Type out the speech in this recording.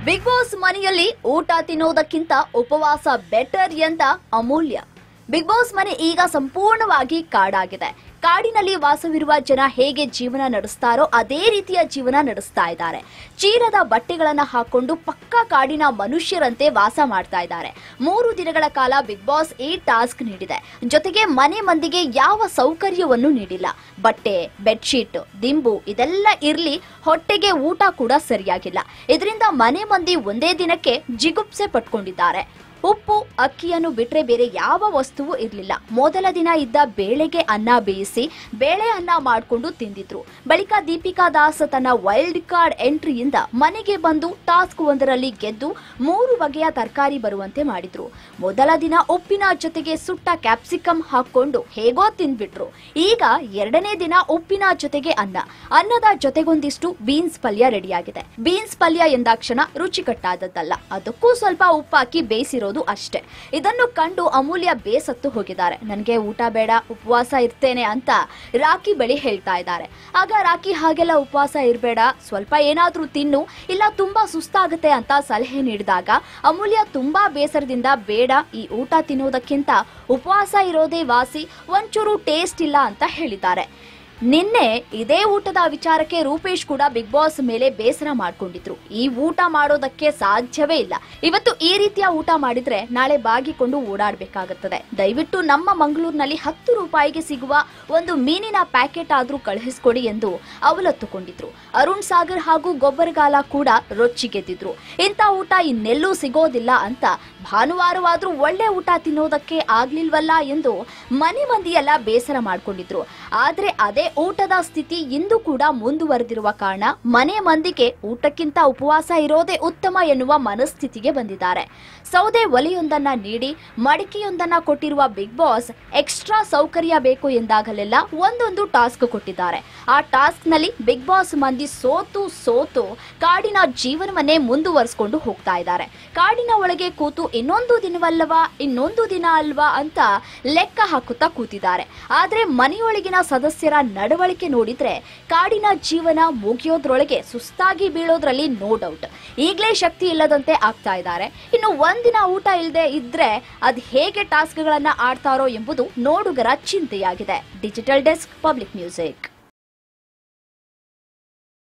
big boss ಮನೆಯಲ್ಲಿ ಊಟ ತಿನ್ನೋದಕ್ಕಿಂತ ಉಪವಾಸ ಬೆಟರ್ ಎಂದ ಅಮೂಲ್ಯ ಬಿಗ್ ಬಾಸ್ ಮನೆ ಈಗ ಸಂಪೂರ್ಣವಾಗಿ ಕಾಡಾಗಿದೆ ಕಾಡಿನಲ್ಲಿ ವಾಸವಿರುವ ಜನ ಹೇಗೆ ಜೀವನ ನಡೆಸ್ತಾರೋ ಅದೇ ರೀತಿಯ ಜೀವನ ನಡೆಸ್ತಾ ಇದ್ದಾರೆ ಚೀಲದ ಬಟ್ಟೆಗಳನ್ನ ಹಾಕೊಂಡು ಪಕ್ಕಾ ಕಾಡಿನ ಮನುಷ್ಯರಂತೆ ವಾಸ ಮಾಡ್ತಾ ಇದ್ದಾರೆ ಮೂರು ದಿನಗಳ ಕಾಲ ಬಿಗ್ ಬಾಸ್ ಈ ಟಾಸ್ಕ್ ನೀಡಿದೆ ಜೊತೆಗೆ ಮನೆ ಮಂದಿಗೆ ಯಾವ ಸೌಕರ್ಯವನ್ನು ನೀಡಿಲ್ಲ ಬಟ್ಟೆ ಬೆಡ್ಶೀಟ್ ದಿಂಬು ಇದೆಲ್ಲ ಇರ್ಲಿ ಹೊಟ್ಟೆಗೆ ಊಟ ಕೂಡ ಸರಿಯಾಗಿಲ್ಲ ಇದರಿಂದ ಮನೆ ಮಂದಿ ಒಂದೇ ದಿನಕ್ಕೆ ಜಿಗುಪ್ಸೆ ಪಟ್ಕೊಂಡಿದ್ದಾರೆ ಉಪ್ಪು ಅಕ್ಕಿಯನ್ನು ಬಿಟ್ರೆ ಬೇರೆ ಯಾವ ವಸ್ತುವು ಇರಲಿಲ್ಲ ಮೊದಲ ದಿನ ಇದ್ದ ಬೇಳೆಗೆ ಅನ್ನ ಬೇಯಿಸಿ ಬೇಳೆ ಅನ್ನ ಮಾಡಿಕೊಂಡು ತಿಂದಿದ್ರು ಬಳಿಕ ದೀಪಿಕಾ ದಾಸ್ ತನ್ನ ವೈಲ್ಡ್ ಕಾರ್ಡ್ ಎಂಟ್ರಿಯಿಂದ ಮನೆಗೆ ಬಂದು ಟಾಸ್ಕ್ ಒಂದರಲ್ಲಿ ಗೆದ್ದು ಮೂರು ಬಗೆಯ ತರಕಾರಿ ಬರುವಂತೆ ಮಾಡಿದ್ರು ಮೊದಲ ದಿನ ಉಪ್ಪಿನ ಜೊತೆಗೆ ಸುಟ್ಟ ಕ್ಯಾಪ್ಸಿಕಮ್ ಹಾಕೊಂಡು ಹೇಗೋ ತಿಂದ್ಬಿಟ್ರು ಈಗ ಎರಡನೇ ದಿನ ಉಪ್ಪಿನ ಜೊತೆಗೆ ಅನ್ನ ಅನ್ನದ ಜೊತೆಗೊಂದಿಷ್ಟು ಬೀನ್ಸ್ ಪಲ್ಯ ರೆಡಿಯಾಗಿದೆ ಬೀನ್ಸ್ ಪಲ್ಯ ಎಂದಾಕ್ಷಣ ರುಚಿಕಟ್ಟಾದದ್ದಲ್ಲ ಅದಕ್ಕೂ ಸ್ವಲ್ಪ ಉಪ್ಪಾಕಿ ಬೇಯಿಸಿರೋದು ಅಷ್ಟೇ ಇದನ್ನು ಕಂಡು ಅಮೂಲ್ಯ ಬೇಸತ್ತು ಹೋಗಿದ್ದಾರೆ ನನಗೆ ಊಟ ಬೇಡ ಉಪವಾಸ ಇರ್ತೇನೆ ಅಂತ ರಾಖಿ ಬಳಿ ಹೇಳ್ತಾ ಇದ್ದಾರೆ ಆಗ ರಾಖಿ ಹಾಗೆಲ್ಲ ಉಪವಾಸ ಇರಬೇಡ ಸ್ವಲ್ಪ ಏನಾದ್ರೂ ತಿನ್ನು ಇಲ್ಲ ತುಂಬಾ ಸುಸ್ತಾಗುತ್ತೆ ಅಂತ ಸಲಹೆ ನೀಡಿದಾಗ ಅಮೂಲ್ಯ ತುಂಬಾ ಬೇಸರದಿಂದ ಬೇಡ ಈ ಊಟ ತಿನ್ನೋದಕ್ಕಿಂತ ಉಪವಾಸ ಇರೋದೇ ವಾಸಿ ಒಂಚೂರು ಟೇಸ್ಟ್ ಇಲ್ಲ ಅಂತ ಹೇಳಿದ್ದಾರೆ ನಿನ್ನೆ ಇದೇ ಊಟದ ವಿಚಾರಕ್ಕೆ ರೂಪೇಶ್ ಕೂಡ ಬಿಗ್ ಬಾಸ್ ಮೇಲೆ ಬೇಸರ ಮಾಡ್ಕೊಂಡಿದ್ರು ಈ ಊಟ ಮಾಡೋದಕ್ಕೆ ಸಾಧ್ಯವೇ ಇಲ್ಲ ಇವತ್ತು ಈ ರೀತಿಯ ಊಟ ಮಾಡಿದ್ರೆ ನಾಳೆ ಬಾಗಿಕೊಂಡು ಓಡಾಡ್ಬೇಕಾಗುತ್ತದೆ ದಯವಿಟ್ಟು ನಮ್ಮ ಮಂಗಳೂರಿನಲ್ಲಿ ಹತ್ತು ರೂಪಾಯಿಗೆ ಸಿಗುವ ಒಂದು ಮೀನಿನ ಪ್ಯಾಕೆಟ್ ಆದ್ರೂ ಕಳುಹಿಸ್ಕೊಡಿ ಎಂದು ಅವಲತ್ತುಕೊಂಡಿದ್ರು ಅರುಣ್ ಸಾಗರ್ ಹಾಗೂ ಗೊಬ್ಬರಗಾಲ ಕೂಡ ರೊಚ್ಚಿಗೆದ್ದಿದ್ರು ಇಂಥ ಊಟ ಇನ್ನೆಲ್ಲೂ ಸಿಗೋದಿಲ್ಲ ಅಂತ ಭಾನುವಾರವಾದ್ರೂ ಒಳ್ಳೆ ಊಟ ತಿನ್ನೋದಕ್ಕೆ ಆಗ್ಲಿಲ್ವಲ್ಲ ಎಂದು ಮನೆ ಮಂದಿಯೆಲ್ಲ ಬೇಸರ ಮಾಡ್ಕೊಂಡಿದ್ರು ಆದ್ರೆ ಅದೇ ಊಟದ ಸ್ಥಿತಿ ಇಂದು ಕೂಡ ಮುಂದುವರೆದಿರುವ ಕಾರಣ ಮನೆ ಮಂದಿಗೆ ಊಟಕ್ಕಿಂತ ಉಪವಾಸ ಇರೋದೇ ಉತ್ತಮ ಎನ್ನುವ ಮನಸ್ಥಿತಿಗೆ ಬಂದಿದ್ದಾರೆ ಸೌದೆ ಒಲೆಯೊಂದನ್ನ ನೀಡಿ ಮಡಿಕೆಯೊಂದನ್ನ ಕೊಟ್ಟಿರುವ ಬಿಗ್ ಬಾಸ್ ಎಕ್ಸ್ಟ್ರಾ ಸೌಕರ್ಯ ಬೇಕು ಎಂದಾಗಲೆಲ್ಲ ಒಂದೊಂದು ಟಾಸ್ಕ್ ಕೊಟ್ಟಿದ್ದಾರೆ ಆ ಟಾಸ್ಕ್ ನಲ್ಲಿ ಬಿಗ್ ಬಾಸ್ ಮಂದಿ ಸೋತು ಸೋತು ಕಾಡಿನ ಜೀವನವನ್ನೇ ಮುಂದುವರಿಸಿಕೊಂಡು ಹೋಗ್ತಾ ಇದ್ದಾರೆ ಕಾಡಿನ ಒಳಗೆ ಕೂತು ಇನ್ನೊಂದು ದಿನವಲ್ಲವಾ ಇನ್ನೊಂದು ದಿನ ಅಲ್ವಾ ಅಂತ ಲೆಕ್ಕ ಹಾಕುತ್ತಾ ಕೂತಿದ್ದಾರೆ ಆದ್ರೆ ಮನೆಯೊಳಗಿನ ಸದಸ್ಯರ ನಡವಳಿಕೆ ನೋಡಿದ್ರೆ ಕಾಡಿನ ಜೀವನ ಮುಗಿಯೋದ್ರೊಳಗೆ ಸುಸ್ತಾಗಿ ಬೀಳೋದ್ರಲ್ಲಿ ನೋ ಡೌಟ್ ಈಗಲೇ ಶಕ್ತಿ ಇಲ್ಲದಂತೆ ಆಗ್ತಾ ಇದ್ದಾರೆ ಇನ್ನು ಒಂದಿನ ಊಟ ಇಲ್ಲದೆ ಇದ್ರೆ ಅದ್ ಹೇಗೆ ಟಾಸ್ಕ್ಗಳನ್ನ ಆಡ್ತಾರೋ ಎಂಬುದು ನೋಡುಗರ ಚಿಂತೆಯಾಗಿದೆ ಡಿಜಿಟಲ್ ಡೆಸ್ಕ್ ಪಬ್ಲಿಕ್ ಮ್ಯೂಸಿಕ್